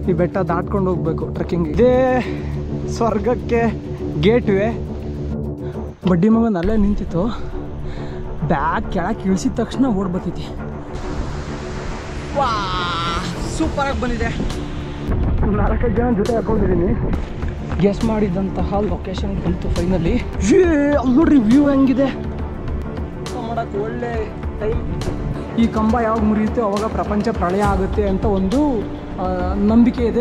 ಈ ಬೆಟ್ಟ ದಾಟ್ಕೊಂಡು ಹೋಗ್ಬೇಕು ಟ್ರೆಕ್ಕಿಂಗ್ ಇದೇ ಸ್ವರ್ಗಕ್ಕೆ ಗೇಟ್ ವೇ ಬಡ್ಡಿ ಮಗನ ಅಲ್ಲೇ ನಿಂತಿತ್ತು ಬ್ಯಾಗ್ ಕೆಳಗೆ ಇಳಿಸಿದ ತಕ್ಷಣ ಓಡ್ ಬರ್ತೈತಿ ವಾ ಸೂಪರಾಗಿ ಬಂದಿದೆ ನಾಲ್ಕೈದು ಜನ ಜೊತೆ ಹಾಕೊಂಡಿದ್ದೀನಿ ಗೆಸ್ ಮಾಡಿದಂತಹ ಲೊಕೇಶನ್ ಬಂತು ಫೈನಲಿ ಏ ಅಲ್ಲಿ ನೋಡ್ರಿ ವ್ಯೂ ಹೆಂಗಿದೆ ಮಾಡಕ್ಕೆ ಒಳ್ಳೆ ಟೈಮ್ ಈ ಕಂಬ ಯಾವಾಗ ಮುರಿಯುತ್ತೆ ಅವಾಗ ಪ್ರಪಂಚ ಪ್ರಳಯ ಆಗುತ್ತೆ ಅಂತ ಒಂದು ಆ, ನಂಬಿಕೆ ಇದೆ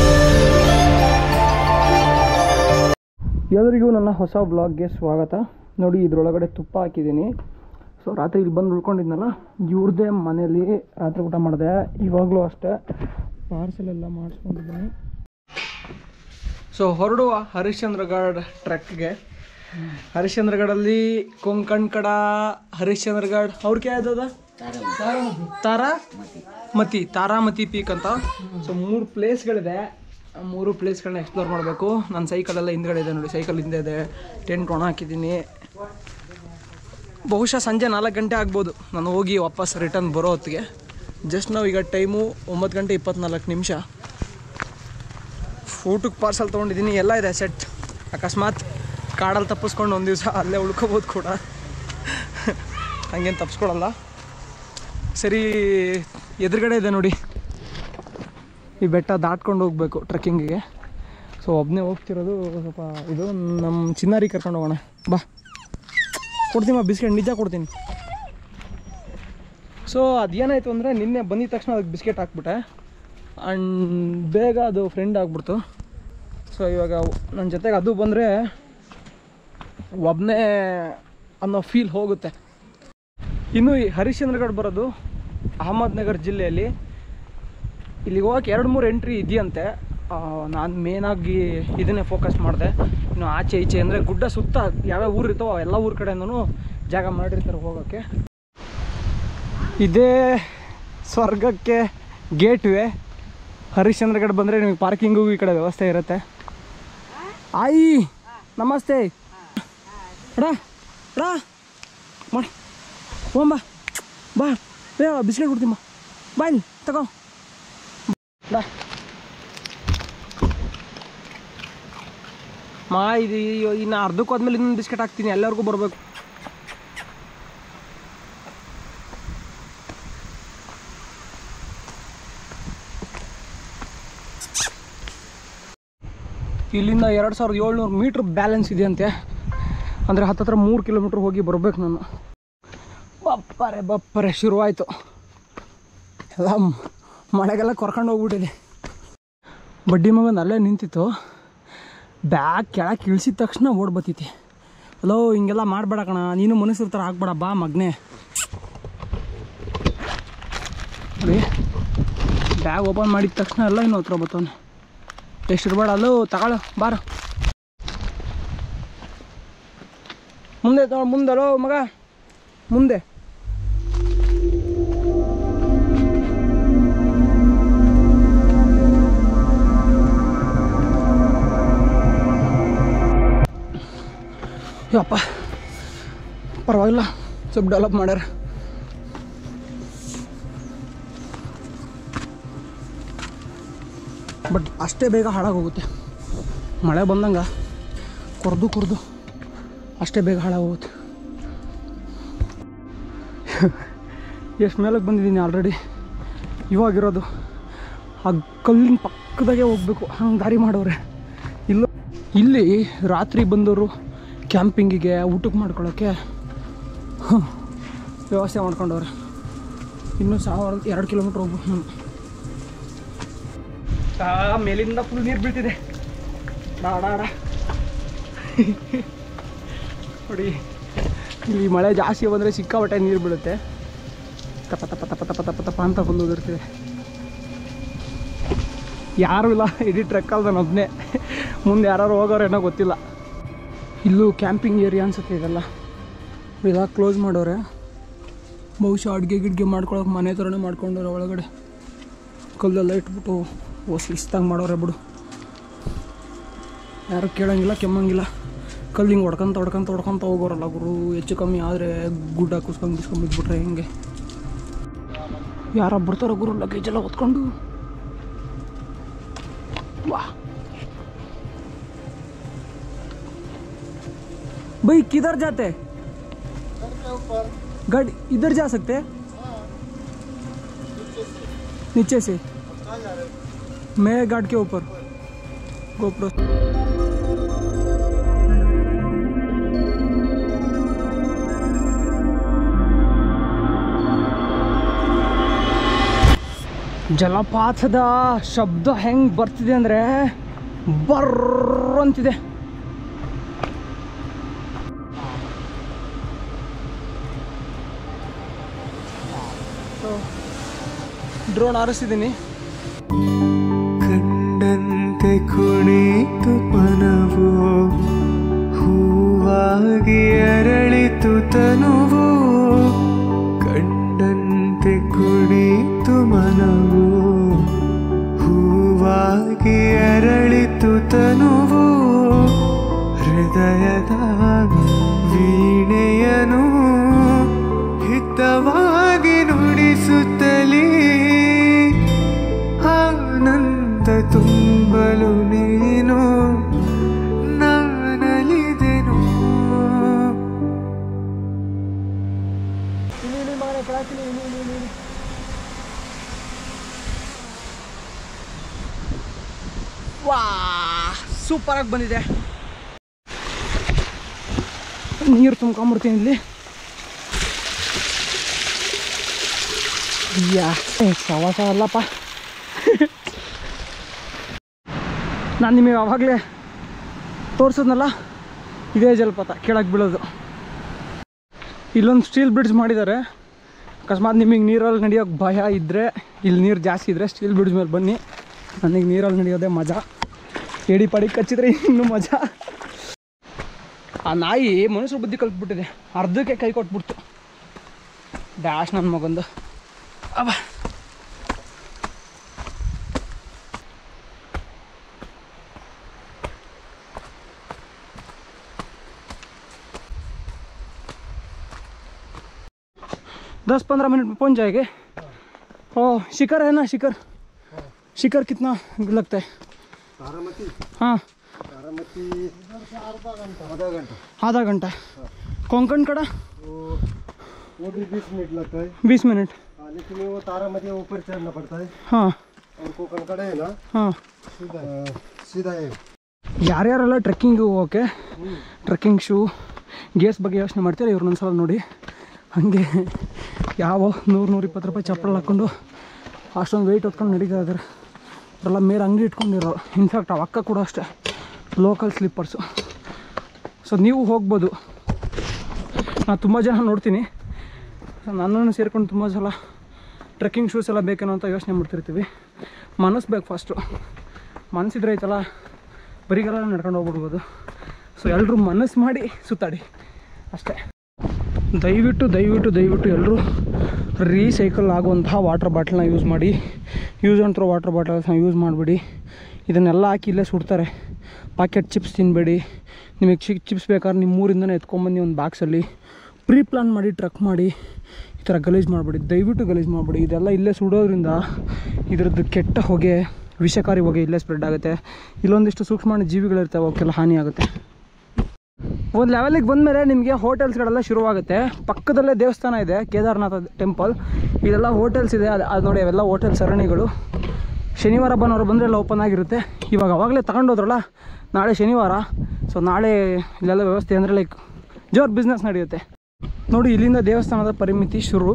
ಎಲ್ಲರಿಗೂ ನನ್ನ ಹೊಸ ಬ್ಲಾಗ್ಗೆ ಸ್ವಾಗತ ನೋಡಿ ಇದ್ರೊಳಗಡೆ ತುಪ್ಪ ಹಾಕಿದ್ದೀನಿ ಸೊ ರಾತ್ರಿ ಇಲ್ಲಿ ಬಂದು ಉಳ್ಕೊಂಡಿದ್ನಲ್ಲ ಇವ್ರದ್ದೇ ಮನೇಲಿ ರಾತ್ರಿ ಊಟ ಮಾಡಿದೆ ಇವಾಗಲೂ ಅಷ್ಟೇ ಪಾರ್ಸಲ್ ಎಲ್ಲ ಮಾಡಿಸ್ಕೊಂಡಿದ್ದೀನಿ ಸೊ ಹೊರಡುವ ಹರಿಶ್ಚಂದ್ರಗಢ ಟ್ರೆಕ್ಗೆ ಹರಿಶ್ಚಂದ್ರಗಢಲ್ಲಿ ಕೊಂಕಣ್ ಕಡ ಹರಿಶ್ಚಂದ್ರಗಢ ಅವ್ರ ಕ್ಯಾ ಯಾವ್ದದ ತಾರಾ ಮತಿ ತಾರಾಮತಿ ಪೀಕ್ ಅಂತ ಸೊ ಮೂರು ಪ್ಲೇಸ್ಗಳಿದೆ ಆ ಮೂರು ಪ್ಲೇಸ್ಗಳನ್ನ ಎಕ್ಸ್ಪ್ಲೋರ್ ಮಾಡಬೇಕು ನನ್ನ ಸೈಕಲೆಲ್ಲ ಹಿಂದ್ಗಡೆ ಇದೆ ನೋಡಿ ಸೈಕಲ್ ಹಿಂದೆ ಇದೆ ಟೆಂಟ್ ಒಣ ಹಾಕಿದ್ದೀನಿ ಬಹುಶಃ ಸಂಜೆ ನಾಲ್ಕು ಗಂಟೆ ಆಗ್ಬೋದು ನಾನು ಹೋಗಿ ವಾಪಸ್ ರಿಟರ್ನ್ ಬರೋ ಹೊತ್ತಿಗೆ ಜಸ್ಟ್ ನಾವು ಈಗ ಟೈಮು ಒಂಬತ್ತು ಗಂಟೆ ಇಪ್ಪತ್ನಾಲ್ಕು ನಿಮಿಷ ಊಟಕ್ಕೆ ಪಾರ್ಸಲ್ ತೊಗೊಂಡಿದ್ದೀನಿ ಎಲ್ಲ ಇದೆ ಸೆಟ್ ಅಕಸ್ಮಾತ್ ಕಾಡಲ್ಲಿ ತಪ್ಪಿಸ್ಕೊಂಡು ಒಂದು ದಿವಸ ಅಲ್ಲೇ ಉಳ್ಕೋಬೋದು ಕೂಡ ಹಂಗೇನು ತಪ್ಪಿಸ್ಕೊಳಲ್ಲ ಸರಿ ಎದುರುಗಡೆ ಇದೆ ನೋಡಿ ಈ ಬೆಟ್ಟ ದಾಟ್ಕೊಂಡು ಹೋಗ್ಬೇಕು ಟ್ರೆಕ್ಕಿಂಗಿಗೆ ಸೊ ಒಬ್ಬನೇ ಹೋಗ್ತಿರೋದು ಸ್ವಲ್ಪ ಇದು ನಮ್ಮ ಚಿನ್ನಾರಿ ಕರ್ಕೊಂಡು ಹೋಗೋಣ ಬಾ ಕೊಡ್ತೀನಿ ಬಾ ಬಿಸ್ಕೆಟ್ ನಿಜ ಕೊಡ್ತೀನಿ ಸೊ ಅದೇನಾಯಿತು ಅಂದರೆ ನಿನ್ನೆ ಬಂದಿದ ತಕ್ಷಣ ಅದಕ್ಕೆ ಬಿಸ್ಕೆಟ್ ಹಾಕ್ಬಿಟ್ಟೆ ಆ್ಯಂಡ್ ಬೇಗ ಅದು ಫ್ರೆಂಡ್ ಆಗಿಬಿಡ್ತು ಸೊ ಇವಾಗ ನನ್ನ ಜೊತೆಗೆ ಅದು ಬಂದರೆ ಒಬ್ಬನೇ ಅನ್ನೋ ಫೀಲ್ ಹೋಗುತ್ತೆ ಇನ್ನು ಈ ಹರಿಶ್ಚಂದ್ರಗಢ ಬರೋದು ಅಹಮದ್ನಗರ್ ಜಿಲ್ಲೆಯಲ್ಲಿ ಇಲ್ಲಿಗೆ ಹೋಗಕ್ಕೆ ಎರಡು ಮೂರು ಎಂಟ್ರಿ ಇದೆಯಂತೆ ನಾನು ಮೇನಾಗಿ ಇದನ್ನೇ ಫೋಕಸ್ ಮಾಡಿದೆ ಇನ್ನು ಆಚೆ ಈಚೆ ಅಂದರೆ ಗುಡ್ಡ ಸುತ್ತ ಯಾವ್ಯಾವ ಊರು ಇರ್ತಾವೋ ಎಲ್ಲ ಊರ ಕಡೆಯಿಂದನೂ ಜಾಗ ಮಾಡಿರ್ತಾರೆ ಹೋಗೋಕ್ಕೆ ಇದೇ ಸ್ವರ್ಗಕ್ಕೆ ಗೇಟ್ ವೇ ಹರಿಶ್ಚಂದ್ರಗಢ ಬಂದರೆ ನಿಮಗೆ ಪಾರ್ಕಿಂಗು ಈ ಕಡೆ ವ್ಯವಸ್ಥೆ ಇರುತ್ತೆ ಆಯಿ ನಮಸ್ತೆ ಎಡ ಎಡ ಮಾಡಿ ಹೋಂಬಾ ಬಾ ಬೇ ಬಿಸ್ಕೆಟ್ ಕೊಡ್ತೀನಿ ಬಾ ಬಾ ಇಲ್ಲಿ ತಗೋ ಬಾ ಮಾ ಇದು ಇನ್ನು ಅರ್ಧಕ್ಕೆ ಹೋದ್ಮೇಲೆ ಇನ್ನೊಂದು ಬಿಸ್ಕೆಟ್ ಹಾಕ್ತೀನಿ ಎಲ್ಲರಿಗೂ ಬರಬೇಕು ಇಲ್ಲಿಂದ ಎರಡು ಸಾವಿರದ ಏಳ್ನೂರು ಮೀಟ್ರ್ ಬ್ಯಾಲೆನ್ಸ್ ಇದೆಯಂತೆ ಅಂದರೆ ಹತ್ತತ್ರ ಮೂರು ಕಿಲೋಮೀಟ್ರ್ ಹೋಗಿ ಬರ್ಬೇಕು ನಾನು ಬಪ್ಪರೆ ಬಪ್ಪರೆ ಶುರುವಾಯಿತು ಎಲ್ಲ ಮ್- ಮಳೆಗೆಲ್ಲ ಕರ್ಕೊಂಡು ಹೋಗ್ಬಿಟ್ಟಿದೆ ಬಡ್ಡಿ ಮಗನ ಅಲ್ಲೇ ನಿಂತಿತ್ತು ಬ್ಯಾಗ್ ಕೆಳಗೆ ಇಳಿಸಿದ ತಕ್ಷಣ ಓಡ್ ಬತ್ತೈತಿ ಹಲೋ ಹಿಂಗೆಲ್ಲ ಮಾಡಬೇಡ ಕಣ ನೀನು ಮನುಷ್ಯರ ಥರ ಆಗ್ಬೇಡ ಬಾ ಮಗನೇ ನೋಡಿ ಬ್ಯಾಗ್ ಓಪನ್ ಮಾಡಿದ ತಕ್ಷಣ ಎಲ್ಲ ಇನ್ನು ಹತ್ರ ಬತ್ತವನೆ ಎಷ್ಟು ಇರಬೇಡ ಅಲ್ಲೋ ತಗೊಳ್ಳೋ ಬಾರ ಮುಂದೆ ತಗೋ ಮುಂದೆ ಅಲೋ ಮಗ ಮುಂದೆ ಯಪ್ಪ ಪರವಾಗಿಲ್ಲ ಸ್ವಲ್ಪ ಡೆವಲಪ್ ಮಾಡ್ಯಾರ ಬಟ್ ಅಷ್ಟೇ ಬೇಗ ಹಾಳಾಗೋಗುತ್ತೆ ಮಳೆ ಬಂದಂಗೆ ಕೊರ್ದು ಕೊರ್ದು ಅಷ್ಟೇ ಬೇಗ ಹಾಳಾಗೋಗುತ್ತೆ ಎಷ್ಟು ಮೇಲಕ್ಕೆ ಬಂದಿದ್ದೀನಿ ಆಲ್ರೆಡಿ ಇವಾಗಿರೋದು ಆ ಕಲ್ಲಿನ ಪಕ್ಕದಾಗೆ ಹೋಗ್ಬೇಕು ಹಂಗೆ ದಾರಿ ಮಾಡೋರೆ ಇಲ್ಲ ಇಲ್ಲಿ ರಾತ್ರಿ ಬಂದವರು ಕ್ಯಾಂಪಿಂಗಿಗೆ ಊಟಕ್ಕೆ ಮಾಡ್ಕೊಳ್ಳೋಕ್ಕೆ ಹ್ಮ್, ವ್ಯವಸ್ಥೆ ಮಾಡ್ಕೊಂಡವ್ರೆ ಇನ್ನೂ ಸಾವಿರ ಎರಡು ಕಿಲೋಮೀಟ್ರ್ ಹೋಗ್ಬೇಕು ನಾನು ಆ ಮೇಲಿಂದ ಫುಲ್ ನೀರು ಬೀಳ್ತಿದೆ ಡಾಡ ನೋಡಿ ಇಲ್ಲಿ ಮಳೆ ಜಾಸ್ತಿ ಬಂದರೆ ಸಿಕ್ಕಾಪಟ್ಟೆ ನೀರು ಬೀಳುತ್ತೆ ತಪ ತಪ ತಪ ತಪ ತಪ ತಪ ಅಂತ ಬಂದು ಉದುರ್ತಿದೆ ಯಾರೂ ಇಲ್ಲ ಇಡೀ ಟ್ರೆಕ್ ಅಲ್ದ ಒಬ್ಬನೇ ಮುಂದೆ ಯಾರು ಹೋಗೋರೇನೋ ಗೊತ್ತಿಲ್ಲ ಇಲ್ಲೂ ಕ್ಯಾಂಪಿಂಗ್ ಏರಿಯಾ ಅನ್ಸುತ್ತೆ ಇದೆಲ್ಲ ಇದಾಗ ಕ್ಲೋಸ್ ಮಾಡೋರೆ ಬಹುಶಃ ಅಡುಗೆ ಗಿಡ್ಗೆ ಮಾಡ್ಕೊಳಕ್ಕೆ ಮನೆ ಥರನೇ ಮಾಡ್ಕೊಂಡವ್ರೆ ಒಳಗಡೆ ಕಲ್ಲೆಲ್ಲ ಇಟ್ಬಿಟ್ಟು ಓ ಶಿಸ್ತಾಗಿ ಮಾಡೋರೆ ಬಿಡು ಯಾರು ಕೇಳಂಗಿಲ್ಲ ಕೆಮ್ಮಂಗಿಲ್ಲ ಕಲ್ಲು ಹಿಂಗೆ ಹೊಡ್ಕೊಂತ ಹೊಡ್ಕೊಂತ ಹೊಡ್ಕೊಂತ ಹೋಗೋರಲ್ಲ ಗುರು ಹೆಚ್ಚು ಕಮ್ಮಿ ಆದರೆ ಗುಡ್ಡ ಕುಸ್ಕೊಂಡು ಬಿಸ್ಕೊಂಡು ಬಿದ್ಬಿಟ್ರೆ ಹಿಂಗೆ ಯಾರ ಬರ್ತಾರೋ ಗುರು ಲಗೇಜ್ ಎಲ್ಲ ಹೊತ್ಕೊಂಡು वाह भाई किधर जाते हैं गाड़ी इधर जा सकते हैं नीचे से मैं गार्ड के ऊपर गोप्रो ಜಲಪಾತದ ಶಬ್ದ ಹೆಂಗ್ ಬರ್ತಿದೆ ಅಂದ್ರೆ ಬರ್ರ್ ಅಂತಿದೆ ಡ್ರೋನ್ ಹಾರಿಸಿದ್ದೀನಿ ಕಂಡಂತೆ ಕುಣಿತು ಮನವು ಹೂವಾಗಿ ಅರಳಿತು ತನುವು ಕಂಡಂತೆ ಕುಣಿತು ಮನವು ಹೂವಾಗಿ ಅರಳಿತು ತನುವು ಹೃದಯದ ವೀಣೆಯನು ಹಿತವಾಗಿ ನುಡಿಸುತ್ತಲೇ ಆನಂದ ತುಂಬಲು ನೀನು ನಾನಲಿದೆನು ವಾ ಸೂಪರ್ ಆಗಿ ಬಂದಿದೆ ನೀರು ತುಂಬ್ಕೊಂಬಿಡ್ತೀನಿ ಇಲ್ಲಿ ಯಾ ಏ ಸವಾಸ ಅಲ್ಲಪ್ಪ ನಾನು ನಿಮಗೆ ಆವಾಗಲೇ ತೋರಿಸಿದ್ನಲ್ಲ ಇದೇ ಜಲಪಾತ ಕೆಳಗೆ ಬೀಳೋದು ಇಲ್ಲೊಂದು ಸ್ಟೀಲ್ ಬ್ರಿಡ್ಜ್ ಮಾಡಿದ್ದಾರೆ ಅಕಸ್ಮಾತ್ ನಿಮಗೆ ನೀರಲ್ಲಿ ನಡೆಯೋಕೆ ಭಯ ಇದ್ದರೆ ಇಲ್ಲಿ ನೀರು ಜಾಸ್ತಿ ಇದ್ದರೆ ಸ್ಟೀಲ್ ಬ್ರಿಡ್ಜ್ ಮೇಲೆ ಬನ್ನಿ ನನಗೆ ನೀರಲ್ಲಿ ನಡೆಯೋದೇ ಮಜಾ ಏಡಿ ಪಾಡಿ ಕಚ್ಚಿದ್ರೆ ಇನ್ನೂ ಮಜಾ ಆ ನಾಯಿ ಮನುಷ್ಯರ ಬುದ್ಧಿ ಕಲ್ತ್ಬಿಟ್ಟಿದೆ ಅರ್ಧಕ್ಕೆ ಕೈ ಕೊಟ್ಬಿಡ್ತು ಡ್ಯಾಶ್ ನನ್ನ ಮಗಂದು ಅವ दस पंद्रह मिनट में पहुंच जाएंगे ओ शिखर है ना शिखर शिखर कितना लगता है तारामती हाँ तारामती आधा घंटा आधा घंटा कोंकण कड़ा वो वो भी बीस मिनट लगता है बीस मिनट हाँ, लेकिन वो तारामती ऊपर चढ़ना पड़ता है हाँ और कोकण कड़ा है ना हाँ सीधा सीधा है ಯಾರ್ಯಾರೆಲ್ಲ ಟ್ರೆಕ್ಕಿಂಗಿಗೆ ಹೋಗೋಕೆ ಟ್ರೆಕ್ಕಿಂಗ್ ಶೂ ಗೇಸ್ ಬಗ್ಗೆ ಯೋಚನೆ ಮಾಡ್ತೀರಾ ಇವ್ರನ್ನೊಂದ್ಸಲ ನೋಡಿ ಹಾಗೆ ಯಾವ ನೂರು ನೂರ ಇಪ್ಪತ್ತು ರೂಪಾಯಿ ಚಪ್ಪಲ್ ಹಾಕ್ಕೊಂಡು ಅಷ್ಟೊಂದು ವೆಯ್ಟ್ ಹೊತ್ಕೊಂಡು ನಡೀತಾ ಇದ್ದಾರೆ ಅವರೆಲ್ಲ ಮೇಲೆ ಅಂಗಡಿ ಇಟ್ಕೊಂಡಿರೋ ಇನ್ಫ್ಯಾಕ್ಟ್ ಆ ಅಕ್ಕ ಕೂಡ ಅಷ್ಟೇ ಲೋಕಲ್ ಸ್ಲಿಪ್ಪರ್ಸು ಸೊ ನೀವು ಹೋಗ್ಬೋದು ನಾನು ತುಂಬ ಜನ ನೋಡ್ತೀನಿ ನನ್ನನ್ನು ಸೇರ್ಕೊಂಡು ತುಂಬ ಸಲ ಟ್ರೆಕ್ಕಿಂಗ್ ಶೂಸ್ ಎಲ್ಲ ಬೇಕೇನೋ ಅಂತ ಯೋಚನೆ ಮಾಡ್ತಿರ್ತೀವಿ ಮನಸ್ಸು ಬೇಕು ಫಸ್ಟು ಮನಸ್ಸಿದ್ರೆ ಐತಲ್ಲ ಬರಿಗೆಲ್ಲ ನಡ್ಕೊಂಡು ಹೋಗ್ಬಿಡ್ಬೋದು ಸೊ ಎಲ್ಲರೂ ಮನಸ್ಸು ಮಾಡಿ ಸುತ್ತಾಡಿ ಅಷ್ಟೇ ದಯವಿಟ್ಟು ದಯವಿಟ್ಟು ದಯವಿಟ್ಟು ಎಲ್ಲರೂ ರೀಸೈಕಲ್ ಆಗುವಂತಹ ವಾಟರ್ ಬಾಟ್ಲನ್ನ ಯೂಸ್ ಮಾಡಿ ಯೂಸ್ ಆ್ಯಂಡ್ ಥ್ರೋ ವಾಟರ್ ಬಾಟಲ್ಸ್ನ ಯೂಸ್ ಮಾಡಿಬಿಡಿ ಇದನ್ನೆಲ್ಲ ಹಾಕಿ ಇಲ್ಲೇ ಸುಡ್ತಾರೆ ಪಾಕೆಟ್ ಚಿಪ್ಸ್ ತಿನ್ನಬೇಡಿ ನಿಮಗೆ ಚಿಕ್ ಚಿಪ್ಸ್ ಬೇಕಾದ್ರೆ ನಿಮ್ಮ ಊರಿಂದನೇ ಎತ್ಕೊಂಬಂದು ಒಂದು ಬಾಕ್ಸಲ್ಲಿ ಪ್ರೀ ಪ್ಲಾನ್ ಮಾಡಿ ಟ್ರಕ್ ಮಾಡಿ ಈ ಥರ ಗಲೀಜು ಮಾಡಬೇಡಿ ದಯವಿಟ್ಟು ಗಲೀಜು ಮಾಡಬೇಡಿ ಇದೆಲ್ಲ ಇಲ್ಲೇ ಸುಡೋದ್ರಿಂದ ಇದರದ್ದು ಕೆಟ್ಟ ಹೊಗೆ ವಿಷಕಾರಿ ಹೊಗೆ ಇಲ್ಲೇ ಸ್ಪ್ರೆಡ್ ಆಗುತ್ತೆ ಇಲ್ಲೊಂದಿಷ್ಟು ಸೂಕ್ಷ್ಮ ಜೀವಿಗಳಿರ್ತವೆ ಅವಕ್ಕೆಲ್ಲ ಹಾನಿ ಆಗುತ್ತೆ ಒಂದು ಲೆವೆಲಿಗೆ ಬಂದಮೇಲೆ ನಿಮಗೆ ಹೋಟೆಲ್ಸ್ಗಳೆಲ್ಲ ಶುರುವಾಗುತ್ತೆ ಪಕ್ಕದಲ್ಲೇ ದೇವಸ್ಥಾನ ಇದೆ ಕೇದಾರನಾಥ ಟೆಂಪಲ್ ಇದೆಲ್ಲ ಹೋಟೆಲ್ಸ್ ಇದೆ ಅದು ಅದು ನೋಡಿ ಅವೆಲ್ಲ ಹೋಟೆಲ್ ಸರಣಿಗಳು ಶನಿವಾರ ಭಾನುವಾರ ಬಂದರೆ ಎಲ್ಲ ಓಪನ್ ಆಗಿರುತ್ತೆ ಇವಾಗ ಅವಾಗಲೇ ತಗೊಂಡೋದ್ರಲ್ಲ ನಾಳೆ ಶನಿವಾರ ಸೊ ನಾಳೆ ಇಲ್ಲೆಲ್ಲ ವ್ಯವಸ್ಥೆ ಅಂದರೆ ಲೈಕ್ ಜೋರು ಬಿಸ್ನೆಸ್ ನಡೆಯುತ್ತೆ ನೋಡಿ ಇಲ್ಲಿಂದ ದೇವಸ್ಥಾನದ ಪರಿಮಿತಿ ಶುರು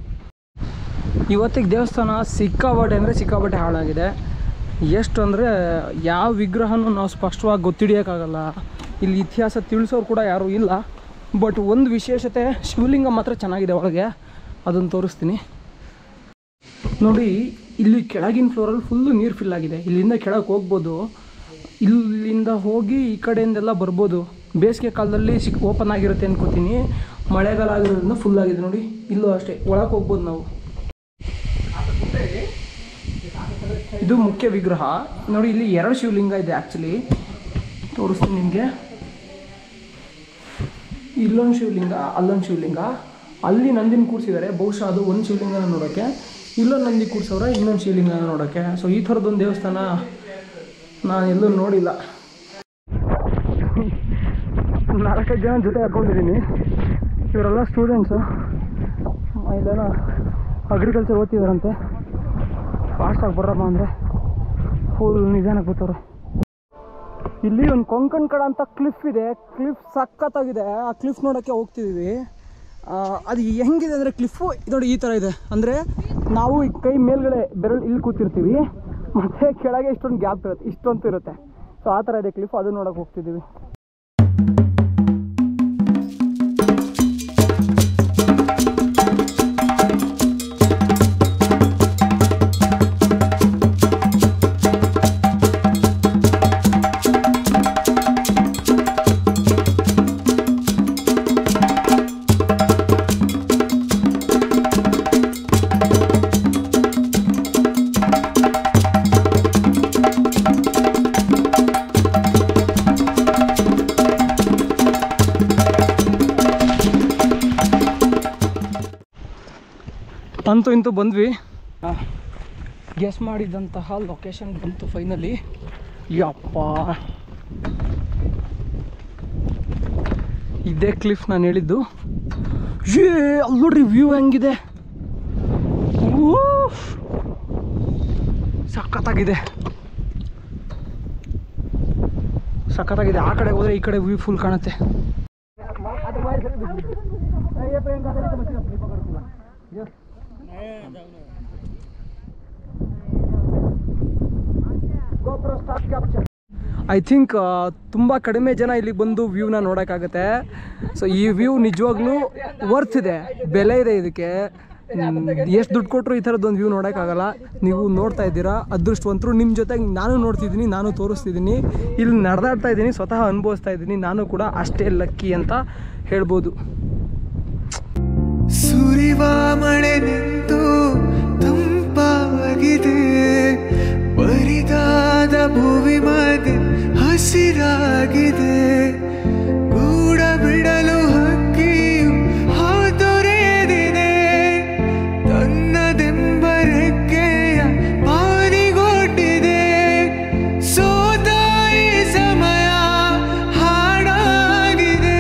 ಇವತ್ತಿಗೆ ದೇವಸ್ಥಾನ ಸಿಕ್ಕಾಬಟ್ಟೆ ಅಂದರೆ ಸಿಕ್ಕಾಬಟ್ಟೆ ಹಾಳಾಗಿದೆ ಎಷ್ಟು ಅಂದರೆ ಯಾವ ವಿಗ್ರಹನೂ ನಾವು ಸ್ಪಷ್ಟವಾಗಿ ಗೊತ್ತಿಡಿಯೋಕ್ಕಾಗಲ್ಲ ಇಲ್ಲಿ ಇತಿಹಾಸ ತಿಳಿಸೋರು ಕೂಡ ಯಾರೂ ಇಲ್ಲ ಬಟ್ ಒಂದು ವಿಶೇಷತೆ ಶಿವಲಿಂಗ ಮಾತ್ರ ಚೆನ್ನಾಗಿದೆ ಒಳಗೆ ಅದನ್ನು ತೋರಿಸ್ತೀನಿ ನೋಡಿ ಇಲ್ಲಿ ಕೆಳಗಿನ ಫ್ಲೋರಲ್ಲಿ ಫುಲ್ಲು ನೀರು ಫಿಲ್ ಆಗಿದೆ ಇಲ್ಲಿಂದ ಕೆಳಗೆ ಹೋಗ್ಬೋದು ಇಲ್ಲಿಂದ ಹೋಗಿ ಈ ಕಡೆಯಿಂದೆಲ್ಲ ಬರ್ಬೋದು ಬೇಸಿಗೆ ಕಾಲದಲ್ಲಿ ಸಿಕ್ ಓಪನ್ ಆಗಿರುತ್ತೆ ಅನ್ಕೋತೀನಿ ಮಳೆಗಾಲ ಆಗಿರೋದ್ರಿಂದ ಫುಲ್ ಆಗಿದೆ ನೋಡಿ ಇಲ್ಲೂ ಅಷ್ಟೇ ಒಳಗೆ ಹೋಗ್ಬೋದು ನಾವು ಇದು ಮುಖ್ಯ ವಿಗ್ರಹ ನೋಡಿ ಇಲ್ಲಿ ಎರಡು ಶಿವಲಿಂಗ ಇದೆ ಆ್ಯಕ್ಚುಲಿ ತೋರಿಸ್ತೀನಿ ನಿಮಗೆ ಇಲ್ಲೊಂದು ಶಿವಲಿಂಗ ಅಲ್ಲೊಂದು ಶಿವಲಿಂಗ ಅಲ್ಲಿ ನಂದಿನ ಕೂರಿಸಿದ್ದಾರೆ ಬಹುಶಃ ಅದು ಒಂದು ಶಿವಲಿಂಗನ ನೋಡೋಕ್ಕೆ ಇಲ್ಲೊಂದು ನಂದಿ ಕೂರಿಸವ್ರೆ ಇನ್ನೊಂದು ಶಿವಲಿಂಗನ ನೋಡೋಕ್ಕೆ ಸೊ ಈ ಥರದ್ದೊಂದು ದೇವಸ್ಥಾನ ನಾನು ಎಲ್ಲೂ ನೋಡಿಲ್ಲ ನಾಲ್ಕೈದು ಜನ ಜೊತೆ ಹಾಕೊಂಡಿದ್ದೀನಿ ಇವರೆಲ್ಲ ಸ್ಟೂಡೆಂಟ್ಸು ಇಲ್ಲೆಲ್ಲ ಅಗ್ರಿಕಲ್ಚರ್ ಓದ್ತಿದಾರಂತೆ ಫಾಸ್ಟಾಗಿ ಬರಮ್ಮ ಅಂದರೆ ಫುಲ್ ನಿಧಾನಕ್ಕೆ ಬರ್ತಾರೆ ಇಲ್ಲಿ ಒಂದು ಕೊಂಕಣ್ ಕಡ ಅಂತ ಕ್ಲಿಫ್ ಇದೆ ಕ್ಲಿಫ್ ಸಖತ್ತಾಗಿದೆ ಆ ಕ್ಲಿಫ್ ನೋಡೋಕ್ಕೆ ಹೋಗ್ತಿದ್ದೀವಿ ಆ, ಅದು ಹೆಂಗಿದೆ ಅಂದರೆ ಕ್ಲಿಫು ನೋಡಿ ಈ ಥರ ಇದೆ ಅಂದರೆ ನಾವು ಈ ಕೈ ಮೇಲ್ಗಡೆ ಬೆರಳು ಇಲ್ಲಿ ಕೂತಿರ್ತೀವಿ ಮತ್ತು ಕೆಳಗೆ ಇಷ್ಟೊಂದು ಗ್ಯಾಪ್ ಇರುತ್ತೆ ಇಷ್ಟೊಂದು ಇರುತ್ತೆ ಸೊ ಆ ಥರ ಇದೆ ಕ್ಲಿಫ್ ಅದು ನೋಡೋಕೆ ಹೋಗ್ತಿದ್ದೀವಿ ಅಂತೂ ಇಂತೂ ಬಂದ್ವಿ ಗೆಸ್ ಮಾಡಿದಂತಹ ಲೊಕೇಶನ್ ಬಂತು ಫೈನಲಿ ಯಪ್ಪ ಇದೇ ಕ್ಲಿಫ್ ನಾನು ಹೇಳಿದ್ದು ಏ ಅಲ್ಲಿ ನೋಡ್ರಿ ವ್ಯೂ ಹೆಂಗಿದೆ ಊಫ್. ಸಖತ್ತಾಗಿದೆ ಸಖತ್ತಾಗಿದೆ ಆ ಕಡೆ ಹೋದ್ರೆ ಈ ಕಡೆ ವ್ಯೂ ಫುಲ್ ಕಾಣುತ್ತೆ ಐ ಥಿಂಕ್ ತುಂಬ ಕಡಿಮೆ ಜನ ಇಲ್ಲಿಗೆ ಬಂದು ವ್ಯೂನ ನೋಡೋಕ್ಕಾಗತ್ತೆ ಸೊ ಈ ವ್ಯೂ ನಿಜವಾಗ್ಲೂ ವರ್ತ್ ಇದೆ ಬೆಲೆ ಇದೆ ಇದಕ್ಕೆ ಎಷ್ಟು ದುಡ್ಡು ಕೊಟ್ಟರು ಈ ಥರದ್ದು ಒಂದು ವ್ಯೂ ನೋಡೋಕ್ಕಾಗಲ್ಲ ನೀವು ನೋಡ್ತಾ ಇದ್ದೀರಾ ಅದೃಷ್ಟವಂತರು ನಿಮ್ಮ ಜೊತೆಗೆ ನಾನು ನೋಡ್ತಿದ್ದೀನಿ ನಾನು ತೋರಿಸ್ತಿದ್ದೀನಿ ಇಲ್ಲಿ ನಡೆದಾಡ್ತಾ ಇದ್ದೀನಿ ಸ್ವತಃ ಅನುಭವಿಸ್ತಾ ಇದ್ದೀನಿ ನಾನು ಕೂಡ ಅಷ್ಟೇ ಲಕ್ಕಿ ಅಂತ ಹೇಳ್ಬೋದು ಸುರಿವ ಮಳೆ ನಿಂತು ತಂಪಾಗಿದೆ ಬರಿದಾದ ಭೂಮಿ ಮಧ್ಯೆ ಹಸಿರಾಗಿದೆ ಗೂಡ ಬಿಡಲು ಹಕ್ಕಿಯು ಹಾತೊರೆದಿದೆ ತನ್ನದೆಂಬ ರೆಕ್ಕೆಯ ಪಾರಿಗೊಟ್ಟಿದೆ ಸೋತ ಈ ಸಮಯ ಹಾಡಾಗಿದೆ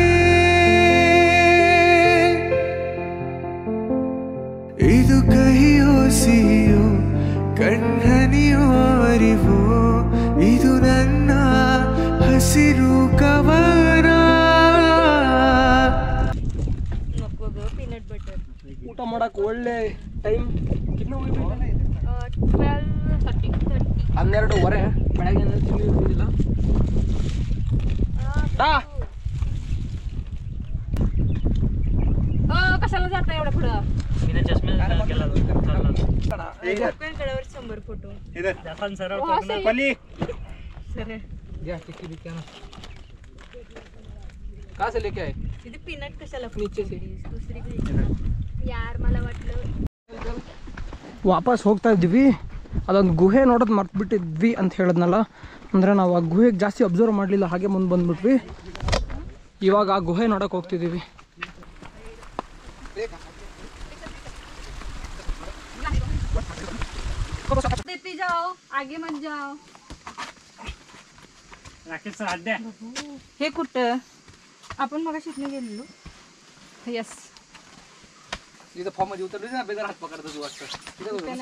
ಇದು ಕಹಿಯೋ ಸಿಹಿಯೋ ಕಣ್ಣನಿಯೋ ಅರಿವೋ ಇದು ನನ್ನ ಹಸಿರು ಕವನ नको ग पीनट बटर ಊಟ ಮಾಡೋಕೆ ಒಳ್ಳೆ ಟೈಮ್ ಇನ್ನೂ ट्वेल्व थर्टी थर्टी ಹನ್ನೆರಡುವರೆ ಬೆಳಗ್ಗೆ ಏನಾದ್ರು ತಿಂಡಿ ತಿಂದಿಲ್ಲ टा. कशाला जाता एवढं पुढं कडावर शंभर फोटो ओ, असं आहे. सर कहाँ से लेके आए तिथे पीनट कशाला नीचे से. फोडलीस? दुसरी घ्यायची यार मला वाटलं ವಾಪಸ್ ಹೋಗ್ತಾ ಇದ್ವಿ ಅದೊಂದು ಗುಹೆ ನೋಡೋದು ಮರ್ತ್ಬಿಟ್ಟಿದ್ವಿ ಅಂತ ಹೇಳಿದ್ನಲ್ಲ ಅಂದರೆ ನಾವು ಆ ಗುಹೆಗೆ ಜಾಸ್ತಿ ಅಬ್ಸರ್ವ್ ಮಾಡಲಿಲ್ಲ ಹಾಗೆ ಮುಂದೆ ಬಂದ್ಬಿಟ್ವಿ ಇವಾಗ ಆ ಗುಹೆ ನೋಡೋಕೆ ಹೋಗ್ತಿದ್ದೀವಿ देते जाओ आगे मत जाओ हे कुठं आपण मग शिकणे गेलेलो यस इथं फॉर्ममध्ये उतरली ना बेजार हात पकडतो तू वाटतं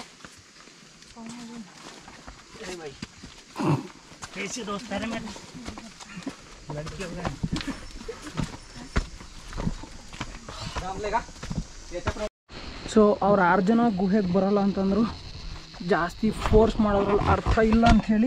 ಸೊ ಅವ್ರು ಆರು ಜನ ಗುಹೆಗೆ ಬರಲ್ಲ ಅಂತಂದರು ಜಾಸ್ತಿ ಫೋರ್ಸ್ ಮಾಡೋದ್ರಲ್ಲಿ ಅರ್ಥ ಇಲ್ಲ ಅಂತ ಹೇಳಿ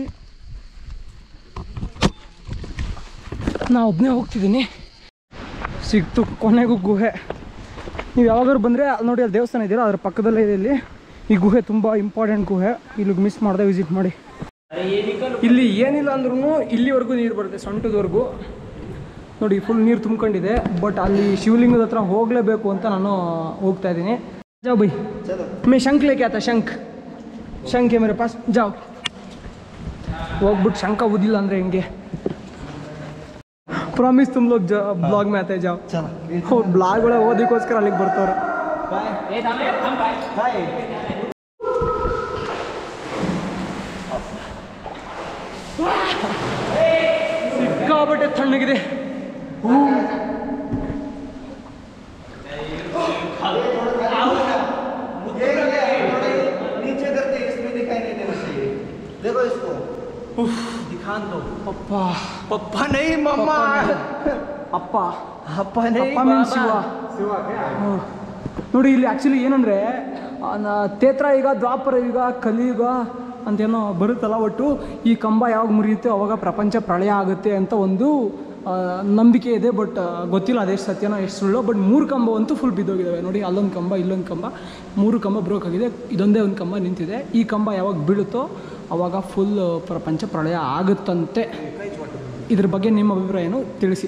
ನಾ ಒಬ್ಬನೇ ಹೋಗ್ತಿದ್ದೀನಿ ಸಿಕ್ತು ಕೊನೆಗೂ ಗುಹೆ ನೀವು ಯಾವಾಗಾದ್ರು ಬಂದರೆ ನೋಡಿ ಅಲ್ಲಿ ದೇವಸ್ಥಾನ ಇದೆಯಲ್ಲ ಅದ್ರ ಪಕ್ಕದಲ್ಲೇ ಇದೆ ಇಲ್ಲಿ ಈ ಗುಹೆ ತುಂಬ ಇಂಪಾರ್ಟೆಂಟ್ ಗುಹೆ ಇಲ್ಲಿಗೆ ಮಿಸ್ ಮಾಡದೆ ವಿಸಿಟ್ ಮಾಡಿ ಇಲ್ಲಿ ಏನಿಲ್ಲ ಅಂದ್ರೂ ಇಲ್ಲಿವರೆಗೂ ನೀರು ಬರುತ್ತೆ ಸೊಂಟದವರೆಗೂ ನೋಡಿ ಫುಲ್ ನೀರು ತುಂಬ್ಕೊಂಡಿದೆ ಬಟ್ ಅಲ್ಲಿ ಶಿವಲಿಂಗದ ಹತ್ರ ಹೋಗಲೇಬೇಕು ಅಂತ ನಾನು ಹೋಗ್ತಾ ಇದ್ದೀನಿ जाओ भाई मैं शंख लेके आता शंख शंख है मेरे पास जाओ ಹೋಗ್ಬಿಟ್ಟು ಶಂಕ ಉದಿಲ್ಲ ಅಂದರೆ ಹೆಂಗೆ ಪ್ರಾಮಿಸ್ ತುಮ್ ಲೋಗ್ ಬ್ಲಾಗ್ में आते जाओ ಅವ್ರು ಬ್ಲಾಗ್ ಒಳಗೆ ಓದಕ್ಕೋಸ್ಕರ ಅಲ್ಲಿಗೆ ಬರ್ತಾವ್ರೆ ಸಿಕ್ಕಾಬಟ್ಟೆ ತಣ್ಣಗಿದೆ नीचे करते इसमें दिखाई नहीं देना चाहिए देखो इसको दिखा दो ಅಪ್ಪ पप्पा नहीं मम्मा ಅಪ್ಪ अप्पा ಅಪ್ಪ ಮೀನ್ಸ್ ಶಿವ ಹ್ಮ್. ನೋಡಿ ಇಲ್ಲಿ ಆ್ಯಕ್ಚುಲಿ ಏನಂದರೆ ತೇತ್ರ ಈಗ ದ್ವಾಪರ ಯುಗ ಕಲಿಯುಗ ಅಂತೇನೋ ಬರುತ್ತಲ್ಲ ಒಟ್ಟು ಈ ಕಂಬ ಯಾವಾಗ ಮುರಿಯುತ್ತೆ ಅವಾಗ ಪ್ರಪಂಚ ಪ್ರಳಯ ಆಗುತ್ತೆ ಅಂತ ಒಂದು ಆ, ನಂಬಿಕೆ ಇದೆ ಬಟ್ ಗೊತ್ತಿಲ್ಲ ಅದೆಷ್ಟು ಸತ್ಯನೋ ಎಷ್ಟು ಸುಳ್ಳು ಬಟ್ ಮೂರು ಕಂಬ ಅಂತೂ ಫುಲ್ ಬಿದ್ದೋಗಿದ್ದಾವೆ ನೋಡಿ ಅಲ್ಲೊಂದು ಕಂಬ ಇಲ್ಲೊಂದು ಕಂಬ ಮೂರು ಕಂಬ ಬ್ರೋಕ್ ಆಗಿದೆ ಇದೊಂದೇ ಒಂದು ಕಂಬ ನಿಂತಿದೆ ಈ ಕಂಬ ಯಾವಾಗ ಬೀಳುತ್ತೋ ಅವಾಗ ಫುಲ್ ಪ್ರಪಂಚ ಪ್ರಳಯ ಆಗುತ್ತಂತೆ ಇದ್ರ ಬಗ್ಗೆ ನಿಮ್ಮ ಅಭಿಪ್ರಾಯ ಏನು ತಿಳಿಸಿ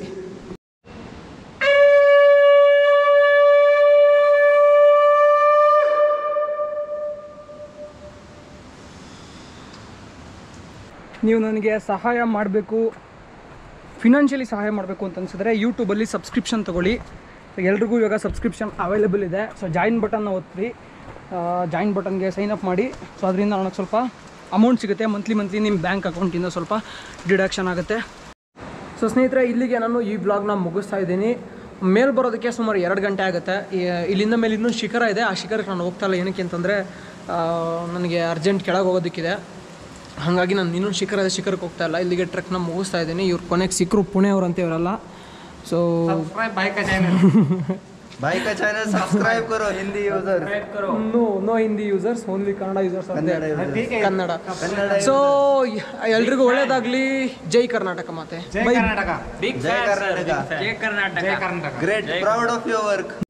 ನೀವು ನನಗೆ ಸಹಾಯ ಮಾಡಬೇಕು ಫಿನಾನ್ಷಿಯಲಿ ಸಹಾಯ ಮಾಡಬೇಕು ಅಂತ ಅನ್ಸಿದ್ರೆ ಯೂಟ್ಯೂಬಲ್ಲಿ ಸಬ್ಸ್ಕ್ರಿಪ್ಷನ್ ತೊಗೊಳ್ಳಿ ಎಲ್ರಿಗೂ ಇವಾಗ ಸಬ್ಸ್ಕ್ರಿಪ್ಷನ್ ಅವೈಲೇಬಲ್ ಇದೆ ಸೊ ಜಾಯಿನ್ ಬಟನ್ನ ಒತ್ತಿ ಜಾಯಿನ್ ಬಟನ್ಗೆ ಸೈನ್ ಅಪ್ ಮಾಡಿ ಸೊ ಅದರಿಂದ ನನಗೆ ಸ್ವಲ್ಪ ಅಮೌಂಟ್ ಸಿಗುತ್ತೆ ಮಂತ್ಲಿ ಮಂತ್ಲಿ ನಿಮ್ಮ ಬ್ಯಾಂಕ್ ಅಕೌಂಟಿಂದ ಸ್ವಲ್ಪ ಡಿಡಕ್ಷನ್ ಆಗುತ್ತೆ ಸೊ ಸ್ನೇಹಿತರೆ ಇಲ್ಲಿಗೆ ನಾನು ಈ ಬ್ಲಾಗ್ನ ಮುಗಿಸ್ತಾ ಇದ್ದೀನಿ ಮೇಲೆ ಬರೋದಕ್ಕೆ ಸುಮಾರು ಎರಡು ಗಂಟೆ ಆಗುತ್ತೆ ಈ- ಇಲ್ಲಿಂದ ಮೇಲೆ ಇನ್ನೊಂದು ಶಿಖರ ಇದೆ ಆ ಶಿಖರಕ್ಕೆ ನಾನು ಹೋಗ್ತಾ ಇಲ್ಲ ಏನಕ್ಕೆ ಅಂತಂದರೆ ನನಗೆ ಅರ್ಜೆಂಟ್ ಕೆಳಗೆ ಹೋಗೋದಕ್ಕಿದೆ ಹಾಗಾಗಿ ನಾನು ಇನ್ನೊಂದು ಶಿಖರದ ಶಿಖರಕ್ಕೆ ಹೋಗ್ತಾ ಇಲ್ಲ ಇಲ್ಲಿಗೆ ಟ್ರೆಕ್ನ ಮುಗಿಸ್ತಾ ಇದ್ದೀನಿ ಇವ್ರು ಕೊನೆಗೆ ಸಿಕ್ಕರು ಪುಣೆ ಅವ್ರು ಅಂತ ಇವರೆಲ್ಲ ಸೊ भाई का चैनल भाई का चैनल सब्सक्राइब करो Hindi user no no Hindi users only Kannada users Kannada users. Kannada Kannada so ಎಲ್ರಿಗೂ ಒಳ್ಳೇದಾಗಲಿ ಜೈ ಕರ್ನಾಟಕ ಮಾತೆ ಬೈ जय कर्नाटका जय Karnataka great proud of your work